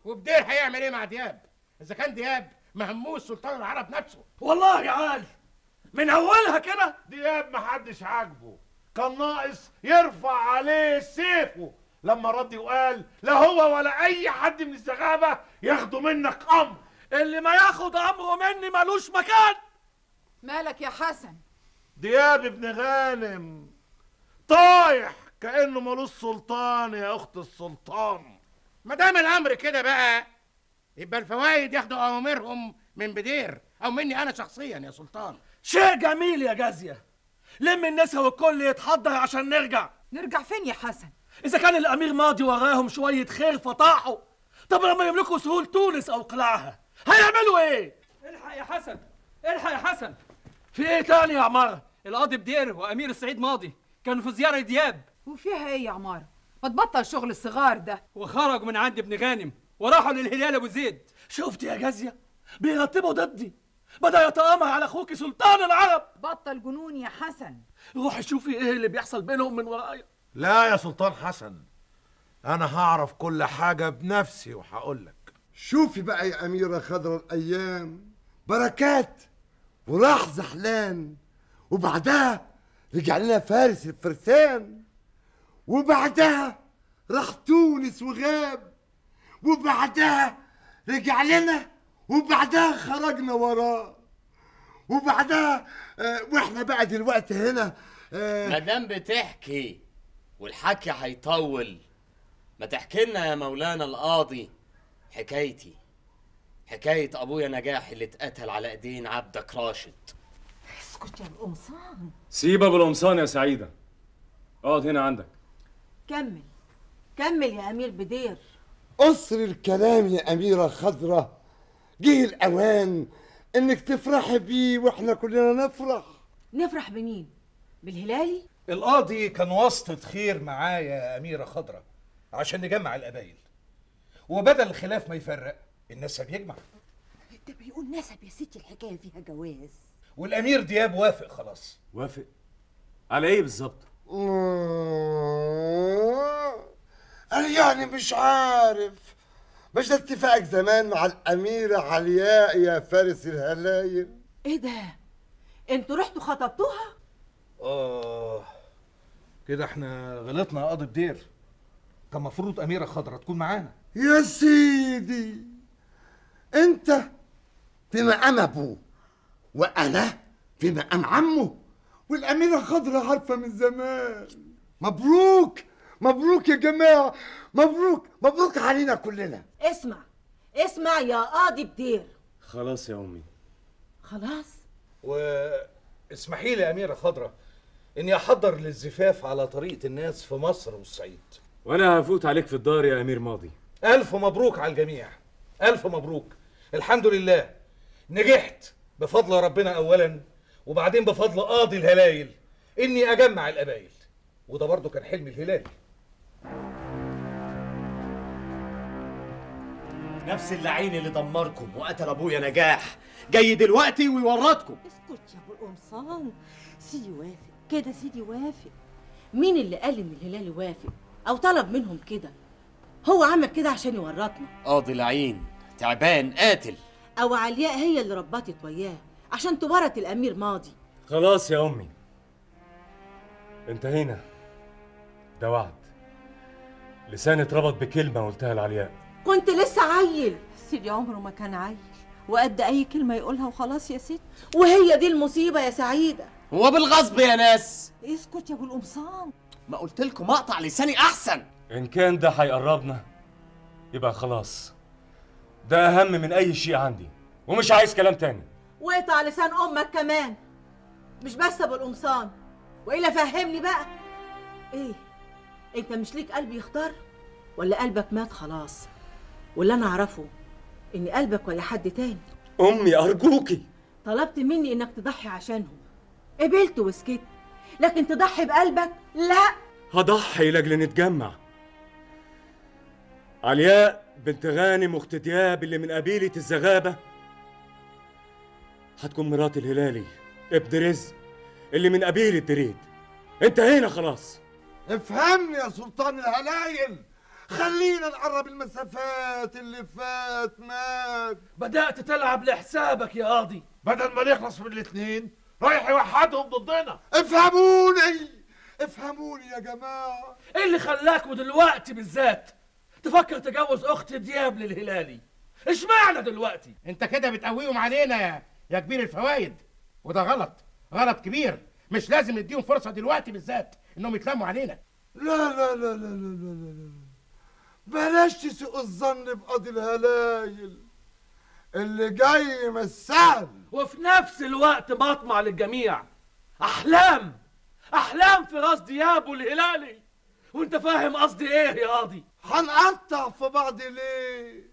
وبدير هيعمل ايه مع دياب اذا كان دياب مهموس سلطان العرب نفسه والله يا عال من اولها كده دياب محدش عاجبه كان ناقص يرفع عليه سيفه لما رد وقال لا هو ولا اي حد من الزغابه ياخدوا منك امر اللي ما ياخد امره مني ملوش مكان مالك يا حسن دياب ابن غانم طايح كانه ملوش سلطان يا اخت السلطان ما دام الامر كده بقى يبقى الفوايد ياخدوا اوامرهم من بدير او مني انا شخصيا يا سلطان شيء جميل يا جازية لم الناس والكل يتحضر عشان نرجع نرجع فين يا حسن إذا كان الأمير ماضي وراهم شوية خير فطاحوا طب لما يملكوا سهول تونس أو قلاعها هيعملوا إيه؟ الحق يا حسن الحق يا حسن في إيه تاني يا عمارة؟ القاضي بدير وامير الصعيد ماضي كانوا في زياره دياب وفيها ايه يا عمارة ما تبطل شغل الصغار ده وخرجوا من عند ابن غانم وراحوا للهلال ابو زيد شفت يا جازية بيرتبوا ضدي بدأ يتآمر على أخوك سلطان العرب بطل جنون يا حسن روحي شوفي إيه اللي بيحصل بينهم من ورايا لا يا سلطان حسن انا هعرف كل حاجه بنفسي وهقول لك شوفي بقى يا أميرة خضرا الأيام بركات وراح زحلان وبعدها رجع لنا فارس الفرسان وبعدها راح تونس وغاب وبعدها رجع لنا وبعدها خرجنا وراه وبعدها آه واحنا بقى دلوقتي هنا آه مادام بتحكي والحكي هيطول ما تحكي لنا يا مولانا القاضي حكايتي حكاية أبويا نجاح اللي اتقتل على إيدين عبدك راشد اسكت يا القمصان سيب ابو القمصان يا سعيده اقعد هنا عندك كمل كمل يا امير بدير قصر الكلام يا أميرة خضرة جه الأوان إنك تفرحي بيه وإحنا كلنا نفرح نفرح بمين بالهلالي القاضي كان واسطة خير معايا يا أميرة خضرة عشان نجمع القبايل وبدل الخلاف ما يفرق النسب يجمع ده بيقول نسب يا ستي الحكايه فيها جواز والأمير دياب وافق خلاص وافق على ايه بالظبط أنا يعني مش عارف مش ده اتفاقك زمان مع الأميرة علياء يا فارس الهلايل ايه ده انتوا رحتوا خطبتوها آه كده احنا غلطنا يا قاضي بدير كان المفروض أميرة خضرة تكون معانا يا سيدي أنت في مقام أبوه وأنا في مقام عمه والأميرة خضرة عارفة من زمان مبروك مبروك يا جماعة مبروك مبروك علينا كلنا اسمع اسمع يا قاضي بدير خلاص يا امي خلاص واسمحي لي يا أميرة خضرة إني أحضر للزفاف على طريقة الناس في مصر والصعيد وانا هفوت عليك في الدار يا امير ماضي ألف مبروك على الجميع ألف مبروك الحمد لله نجحت بفضل ربنا أولا وبعدين بفضل قاضي الهلايل إني أجمع القبايل وده برضه كان حلم الهلالي نفس اللعين اللي دمركم وقتل أبويا نجاح جاي دلوقتي ويورطكم اسكت يا ابو القمصان سيدي وافق كده سيدي وافق مين اللي قال ان الهلالي وافق او طلب منهم كده هو عمل كده عشان يورطنا قاضي لعين تعبان قاتل او علياء هي اللي ربطت وياه عشان تورط الامير ماضي خلاص يا امي انتهينا ده وعد لساني اتربط بكلمه قلتها لعلياء كنت لسه عيل سيدي عمره ما كان عايش وقد اي كلمه يقولها وخلاص يا ست وهي دي المصيبه يا سعيده هو بالغصب يا ناس اسكت يا ابو القمصان ما قلت لكم اقطع لساني احسن ان كان ده هيقربنا يبقى خلاص ده اهم من اي شيء عندي ومش عايز كلام تاني وقطع لسان امك كمان مش بس ابو القمصان والا فهمني بقى ايه انت مش ليك قلب يختار ولا قلبك مات خلاص واللي انا اعرفه ان قلبك ولا حد تاني امي ارجوكي طلبت مني انك تضحي عشانهم قبلت وسكت لكن تضحي بقلبك لا هضحي لاجل نتجمع علياء بنت غانم اخت دياب اللي من قبيلة الزغابة هتكون مرات الهلالي ابن رزق اللي من قبيلة دريد انتهينا خلاص افهمني يا سلطان الهلايل خلينا نقرب المسافات اللي فات مات بدأت تلعب لحسابك يا قاضي بدل ما نخلص من الاثنين رايح يوحدهم ضدنا افهموني افهموني يا جماعة ايه اللي خلاك ودلوقتي بالذات تفكر تجوز اخت دياب للهلالي اشمعنى دلوقتي انت كده بتقويهم علينا يا يا كبير الفوايد وده غلط غلط كبير مش لازم نديهم فرصه دلوقتي بالذات انهم يتلموا علينا لا لا لا لا لا لا لا, لا. بلاش تسوء الظن بقاضي الهلايل اللي جاي مسال وفي نفس الوقت مطمع للجميع احلام احلام في راس دياب والهلالي وانت فاهم قصدي ايه يا قاضي هنقطع في بعض ليه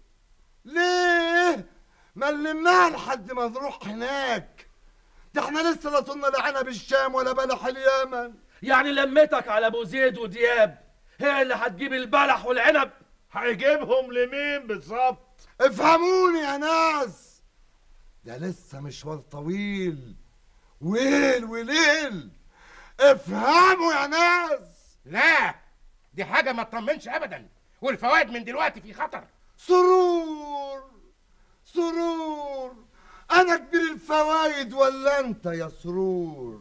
ليه ما نلمها لحد ما نروح هناك ده احنا لسه لا طلنا لا عنب الشام ولا بلح اليمن يعني لمتك على ابو زيد ودياب هي اللي هتجيب البلح والعنب هيجيبهم لمين بالظبط افهموني يا ناس ده لسه مشوار طويل ويل وليل افهموا يا ناس لا دي حاجه ما تطمنش ابدا والفوائد من دلوقتي في خطر سرور سرور انا كبير الفوايد ولا انت يا سرور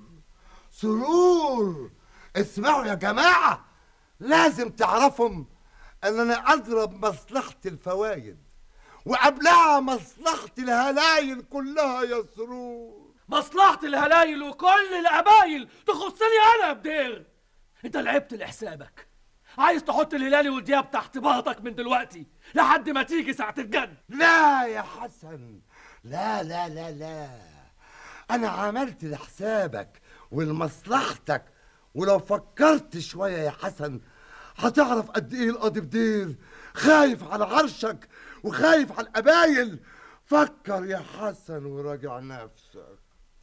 سرور اسمعوا يا جماعة لازم تعرفهم ان انا اضرب مصلحة الفوايد وقبلها مصلحة الهلايل كلها يا سرور مصلحة الهلايل وكل القبايل تخصني انا يا بدير انت لعبت لحسابك عايز تحط الهلالي والدياب تحت باطك من دلوقتي لحد ما تيجي ساعة الجد لا يا حسن لا لا لا لا انا عملت لحسابك ولمصلحتك ولو فكرت شوية يا حسن هتعرف قد ايه القاضي بدير خايف على عرشك وخايف على القبايل فكر يا حسن وراجع نفسك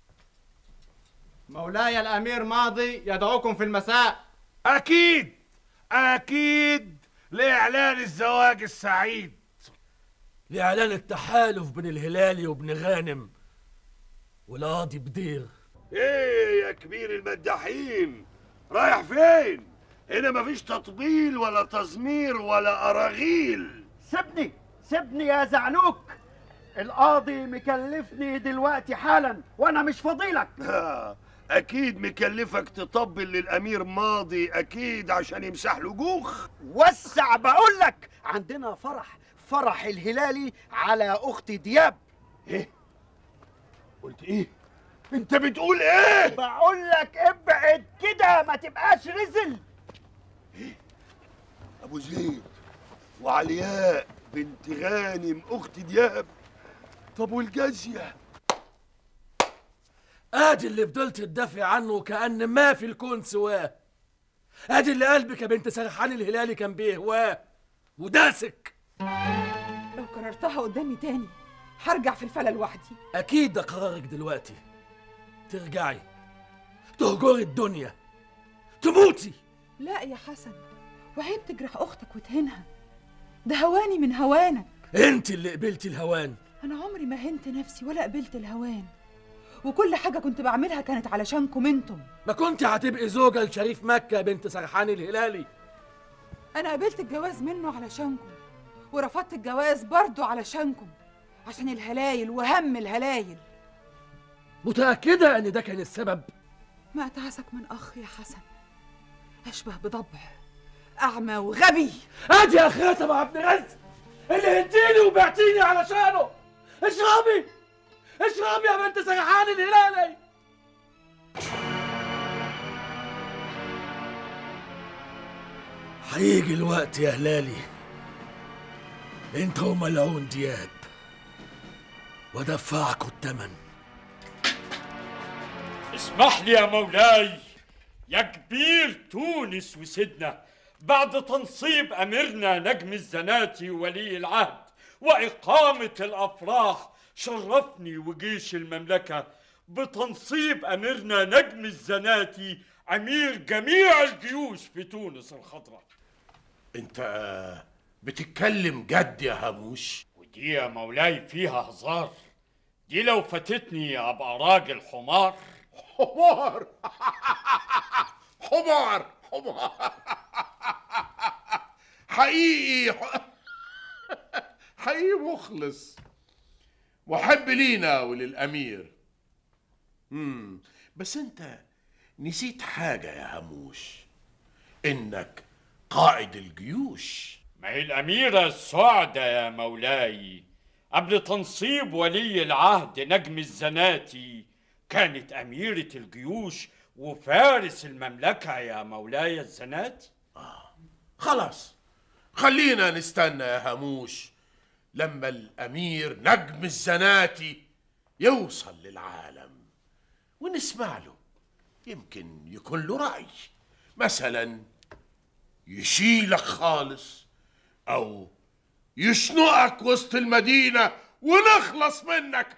مولاي الأمير ماضي يدعوكم في المساء اكيد اكيد لاعلان الزواج السعيد لإعلان التحالف بين الهلالي وابن غانم والقاضي بدير ايه يا كبير المداحين رايح فين هنا مفيش تطبيل ولا تزمير ولا اراغيل سيبني سيبني يا زعنوك القاضي مكلفني دلوقتي حالا وانا مش فضيلك آه، اكيد مكلفك تطبل للامير ماضي اكيد عشان يمسح له جوخ وسع بقول لك عندنا فرح فرح الهلالي على اخت دياب ايه قلت ايه انت بتقول ايه بقول لك ابعد كده ما تبقاش رزل ابو زيد وعلياء بنت غانم اخت دياب طب والجازيه ادي اللي فضلت تدافع عنه كأن ما في الكون سواه ادي اللي قلبك يا بنت سرحان الهلالي كان بيهواه وداسك لو كررتها قدامي تاني هرجع في الفلا لوحدي اكيد ده قرارك دلوقتي ترجعي تهجري الدنيا تموتي لا يا حسن وعيب تجرح اختك وتهينها ده هواني من هوانك انت اللي قبلتي الهوان انا عمري ما هنت نفسي ولا قبلت الهوان وكل حاجة كنت بعملها كانت علشانكم انتم ما كنت هتبقي زوجة لشريف مكة يا بنت سرحان الهلالي انا قبلت الجواز منه علشانكم ورفضت الجواز برضه علشانكم عشان الهلايل وهم الهلايل متأكدة ان ده كان السبب ما اتعسك من اخ يا حسن اشبه بضبع اعمى وغبي ادي اخرتها مع ابن رزق اللي هنتيني وبعتيني علشانه اشربي اشربي يا بنت سرحان الهلالي هيجي الوقت يا هلالي انت وملعون دياب ودفعكوا الثمن اسمح لي يا مولاي يا كبير تونس وسيدنا بعد تنصيب أميرنا نجم الزناتي ولي العهد وإقامة الأفراح شرفني وجيش المملكة بتنصيب أميرنا نجم الزناتي أمير جميع الجيوش في تونس الخضراء انت بتتكلم جد يا هاموش ودي يا مولاي فيها هزار دي لو فاتتني أبقى راجل حمار حمار حمار حمار حقيقي حقيقي مخلص محب لينا وللأمير مم. بس أنت نسيت حاجة يا هموش إنك قائد الجيوش ما هي الأميرة السعدة يا مولاي قبل تنصيب ولي العهد نجم الزناتي كانت أميرة الجيوش وفارس المملكة يا مولاي الزناتي خلاص خلينا نستنى يا هموش لما الأمير نجم الزناتي يوصل للعالم ونسمع له يمكن يكون له رأي مثلا يشيلك خالص أو يشنقك وسط المدينة ونخلص منك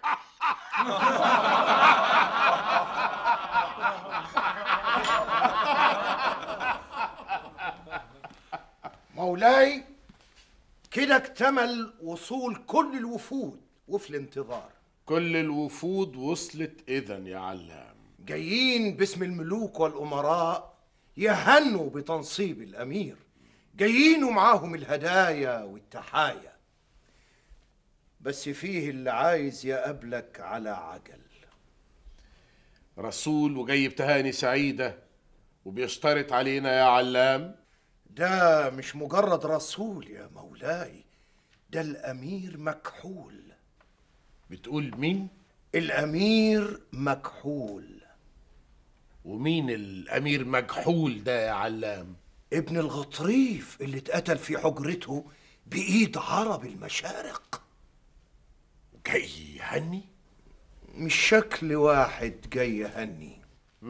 مولاي كده اكتمل وصول كل الوفود وفي الانتظار كل الوفود وصلت إذا يا علام جايين باسم الملوك والأمراء يهنوا بتنصيب الأمير جايين ومعاهم الهدايا والتحايا بس فيه اللي عايز يقابلك على عجل رسول وجايب تهاني سعيدة وبيشترط علينا يا علام ده مش مجرد رسول يا مولاي ده الأمير مكحول بتقول مين؟ الأمير مكحول ومين الأمير مجحول ده يا علام؟ ابن الغطريف اللي اتقتل في حجرته بإيد عرب المشارق جاي يهني؟ مش شكل واحد جاي يهني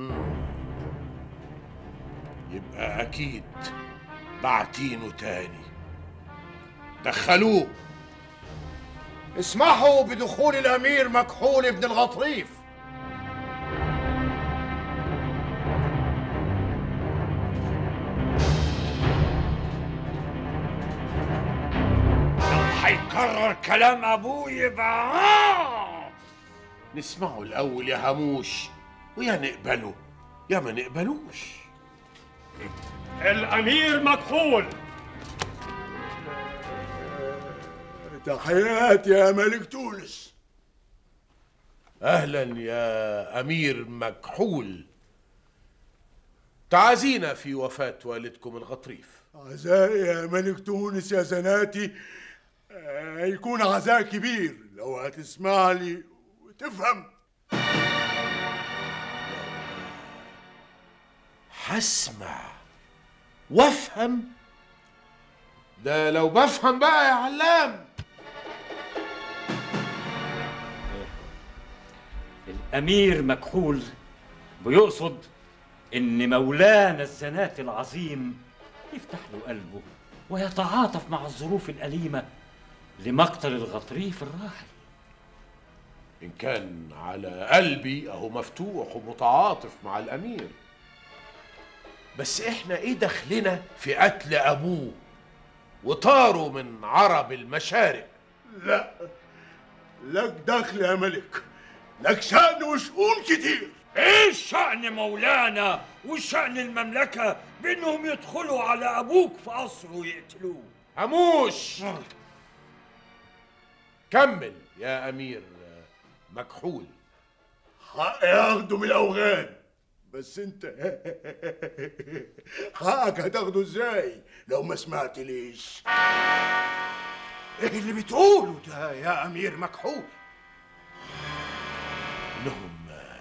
يبقى أكيد بعتينه تاني دخلوه اسمحوا بدخول الأمير مكحول ابن الغطريف لو هيكرر كلام أبوه يبقى آه. نسمعه الأول يا هموش ويا نقبله يا ما نقبلوش الأمير مكحول تحياتي يا ملك تونس أهلا يا أمير مكحول تعازينا في وفاة والدكم الغطريف عزائي يا ملك تونس يا زناتي آه، هيكون عزاء كبير لو هتسمع لي وتفهم هسمع وافهم ده لو بفهم بقى يا علام الأمير مكحول بيقصد إن مولانا الزنات العظيم يفتح له قلبه ويتعاطف مع الظروف الأليمة لمقتل الغطريف الراحل إن كان على قلبي أهو مفتوح ومتعاطف مع الأمير بس إحنا إيه دخلنا في قتل أبوه وطاروا من عرب المشارق لا لك دخل يا ملك لك شأن وشؤون كتير ايه الشأن مولانا وشأن المملكة بانهم يدخلوا على ابوك في قصره ويقتلوه هموش كمل يا أمير مكحول حق ياخده من الأوغان بس انت حقك هتاخده ازاي لو ما سمعت ليش ايه اللي بتقوله ده يا أمير مكحول إنهم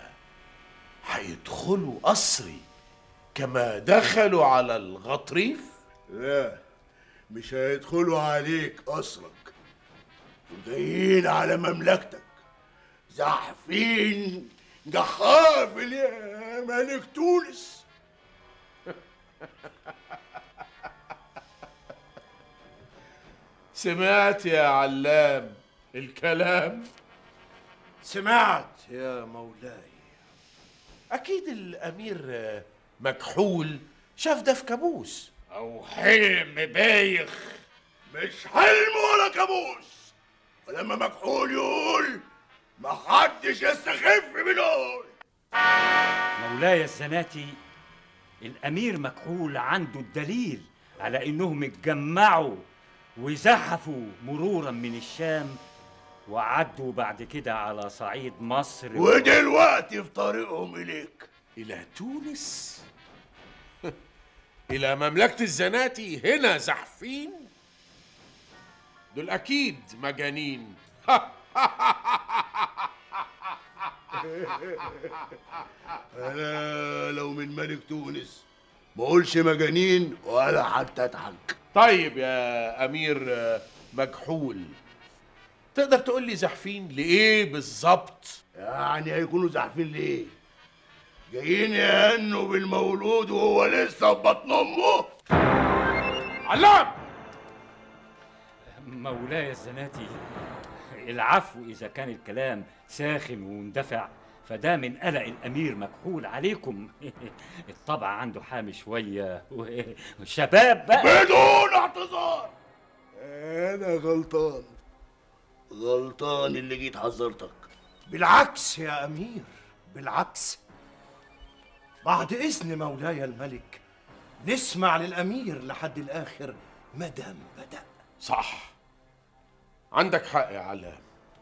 هيدخلوا قصري كما دخلوا على الغطريف لا مش هيدخلوا عليك قصرك جايين على مملكتك زحفين جحافل يا ملك تونس سمعت يا علام الكلام سمعت يا مولاي أكيد الأمير مكحول شاف ده في كابوس او حلم بايخ مش حلم ولا كابوس ولما مكحول يقول محدش يستخف بدول مولاي الزناتي الأمير مكحول عنده الدليل على انهم اتجمعوا وزحفوا مرورا من الشام وعدوا بعد كده على صعيد مصر ودلوقتي في طريقهم إليك إلى تونس إلى مملكة الزناتي هنا زحفين دول أكيد مجانين أنا لو من ملك تونس ما اقولش مجانين ولا حتى اضحك طيب يا أمير آه، مجحول تقدر تقول لي زحفين لإيه بالظبط؟ يعني هيكونوا زحفين ليه؟ جايين يهنوا بالمولود وهو لسه في بطن امه علام مولاي الزناتي العفو إذا كان الكلام ساخن ومندفع فده من قلق الأمير مكحول عليكم الطبع عنده حامي شوية وشباب بقى بدون اعتذار انا غلطان غلطان اللي جيت حذرتك بالعكس يا أمير بالعكس بعد إذن مولاي الملك نسمع للأمير لحد الآخر مدام بدأ صح عندك حق يا علام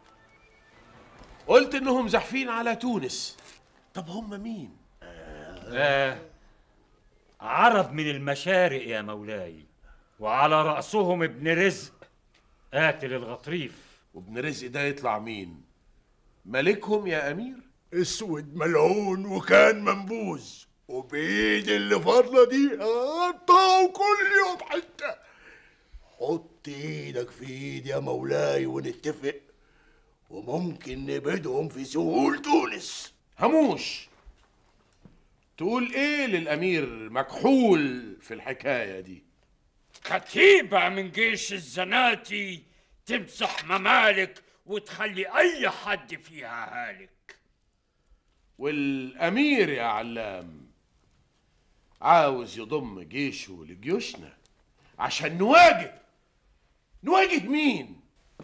قلت إنهم زحفين على تونس طب هم مين؟ آه عرب من المشارق يا مولاي وعلى رأسهم ابن رزق قاتل الغطريف وابن رزق ده يطلع مين؟ ملكهم يا أمير؟ اسود ملعون وكان منبوذ وبايد اللي فاضله دي هقطعه كل يوم حته حط ايدك في ايدي يا مولاي ونتفق وممكن نبعدهم في سهول تونس هموش تقول ايه للامير مكحول في الحكايه دي كتيبة من جيش الزناتي تمسح ممالك وتخلي أي حد فيها هالك والامير يا علام عاوز يضم جيشه لجيوشنا عشان نواجه نواجه مين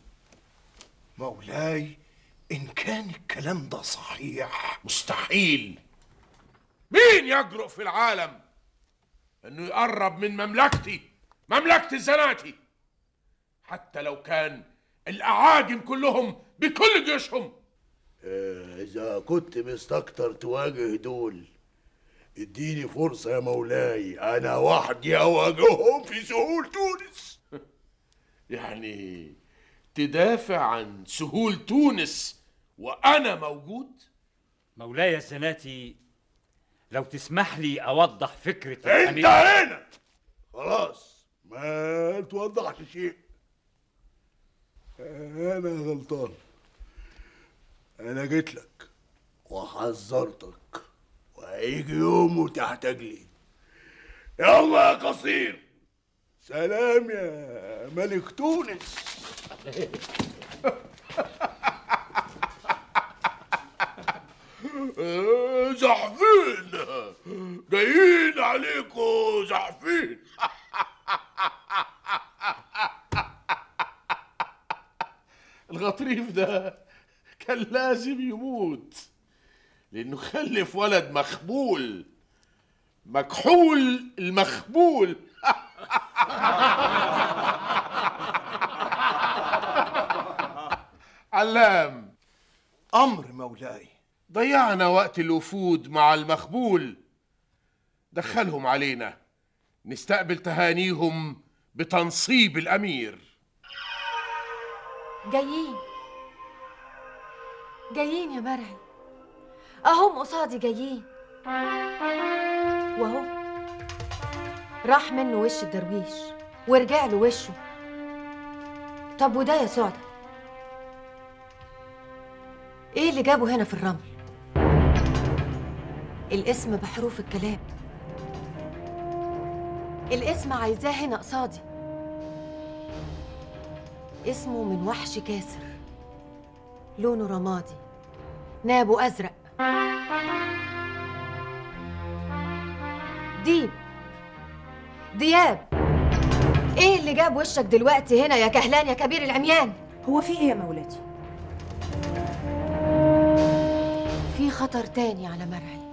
مولاي إن كان الكلام ده صحيح مستحيل مين يجرؤ في العالم انه يقرب من مملكتي مملكة الزناتي حتى لو كان الاعاجم كلهم بكل جيوشهم آه، اذا كنت مستكتر تواجه دول اديني فرصه يا مولاي انا وحدي اواجههم في سهول تونس يعني تدافع عن سهول تونس وانا موجود مولاي الزناتي لو تسمح لي أوضح فكرة انت الأمير هنا خلاص ما توضحش شيء انا غلطان انا جيت لك وحذرتك وهيجي يوم وتحتاج لي يلا يا قصير سلام يا ملك تونس آه، زحفين جايين عليكم زحفين الغطريف ده كان لازم يموت لانه خلف ولد مخبول مكحول المخبول علام أمر مولاي ضيعنا وقت الوفود مع المخبول دخلهم علينا نستقبل تهانيهم بتنصيب الامير جايين جايين يا مرعي اهم قصادي جايين واهو راح منه وش الدرويش ورجع له وشه طب وده يا سعدة ايه اللي جابه هنا في الرمل الاسم بحروف الكلام الاسم عايزاه هنا قصادي اسمه من وحش كاسر لونه رمادي نابه أزرق ديب دياب ايه اللي جاب وشك دلوقتي هنا يا كهلان يا كبير العميان هو في ايه يا مولاتي في خطر تاني على مرعي